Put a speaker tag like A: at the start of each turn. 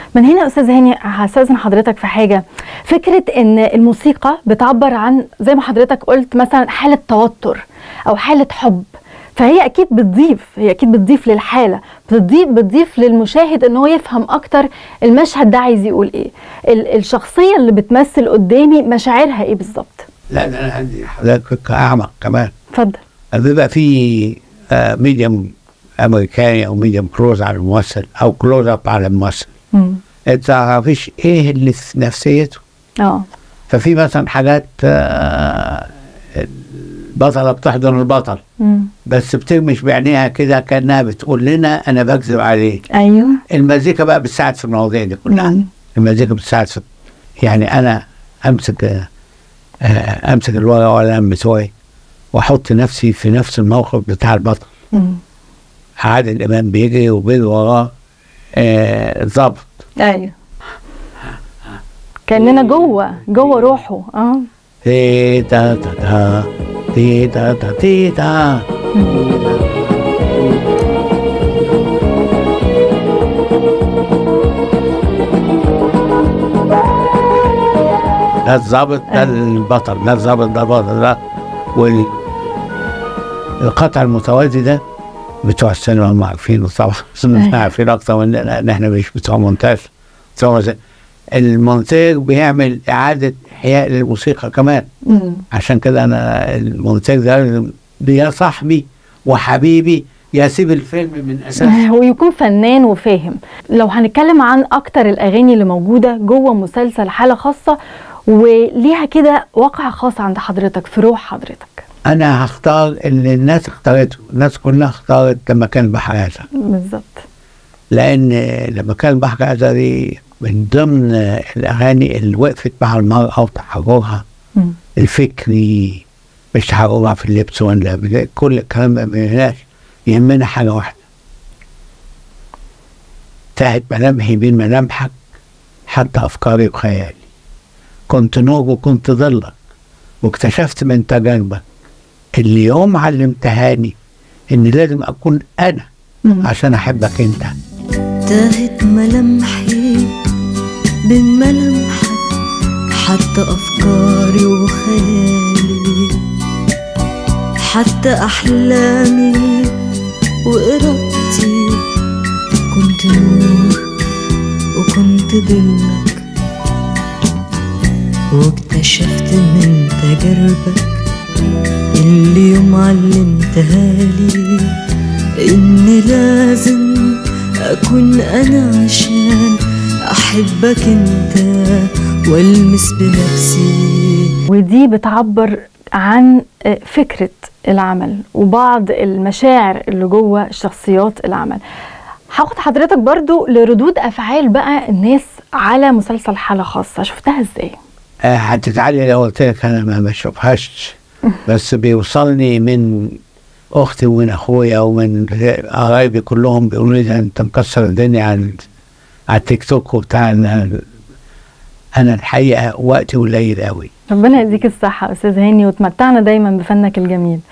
A: من هنا استاذ هاني هستاذن حضرتك في حاجه فكره ان الموسيقى بتعبر عن زي ما حضرتك قلت مثلا حاله توتر او حاله حب فهي اكيد بتضيف هي اكيد بتضيف للحاله بتضيف بتضيف للمشاهد ان هو يفهم اكتر المشهد ده عايز يقول ايه ال- الشخصيه اللي بتمثل قدامي مشاعرها ايه بالظبط
B: لا ده انا عندي حضرتك اعمق كمان
A: اتفضل
B: بيبقى في ميديوم امريكاني او ميديوم كلوز على الممثل او كلوز اب على الممثل
A: مم.
B: انت مفيش ايه اللي في نفسيته
A: اه
B: ففي مثلا حاجات آه، البطلة بتحضن البطل
A: مم.
B: بس بترمش بعينيها كده كأنها بتقول لنا أنا بكذب عليه
A: ايوه
B: المزيكا بقى بتساعد في المواضيع دي كلها
A: مم.
B: المزيكا بتساعد في يعني أنا أمسك آه، آه، أمسك الورقة والقلم بتوعي وأحط نفسي في نفس الموقف بتاع البطل
A: مم.
B: عادل إمام بيجري وبيجري وراه آه، ظابط
A: ايوه كاننا جوه جوه روحه اه
B: تي تا تا تا تي تا تا تي تا ده الظابط ده البطل ده الظابط ده البطل ده وال القطع المتوازي ده بتوع السينما هم عارفينه طبعا احنا عارفين اكتر مننا ان احنا مش بتوع مونتاج بتوع مز- المونتاج بيعمل اعاده احياء للموسيقى كمان
A: مم.
B: عشان كده انا المونتاج ده يا صاحبي وحبيبي يسيب الفيلم من اساسه
A: ويكون فنان وفاهم لو هنتكلم عن اكتر الاغاني اللي موجوده جوه مسلسل حاله خاصه وليها كده واقع خاص عند حضرتك في روح حضرتك
B: انا هختار اللي الناس اختارته الناس كلها اختارت لما كان بحر ازرق
A: بالظبط
B: لان لما كان بحر ازرق دي من ضمن الاغاني اللي وقفت مع المراه وتحررها
A: مم.
B: الفكري مش تحررها في اللبس ولا بدا- كل الكلام ده ما يهمناش يهمنا حاجه واحده تاهت ملامحي بين ملامحك حتى افكاري وخيالي كنت نور وكنت ظلك واكتشفت من تجاربك اللي يوم علمتهاني ان لازم اكون انا
A: مم.
B: عشان احبك انت
C: تاهت ملامحي بين ملامحك حتى أفكاري وخيالي حتى أحلامي وإرادتي كنت نور وكنت ظلك واكتشفت من تجاربك اللي يوم علمتها لي إني لازم أكون أنا عشان أحبك أنت وألمس بنفسي
A: ودي بتعبر عن آه، فكره العمل وبعض المشاعر اللي جوه شخصيات العمل هاخد حضرتك برضو لردود افعال بقى الناس على مسلسل حاله خاصه شفتها ازاي
B: آه، هتتعلي لو قلت لك انا ما بشوفهاش بس بيوصلني من اختي ومن اخويا ومن قرايبي كلهم بيقولوا لي ده انت مكسر الدنيا على على التيك توك وبتاع ال- انا الحقيقه وقتي قليل قوي
A: ربنا يديك الصحه يا استاذ هاني وتمتعنا دايما بفنك الجميل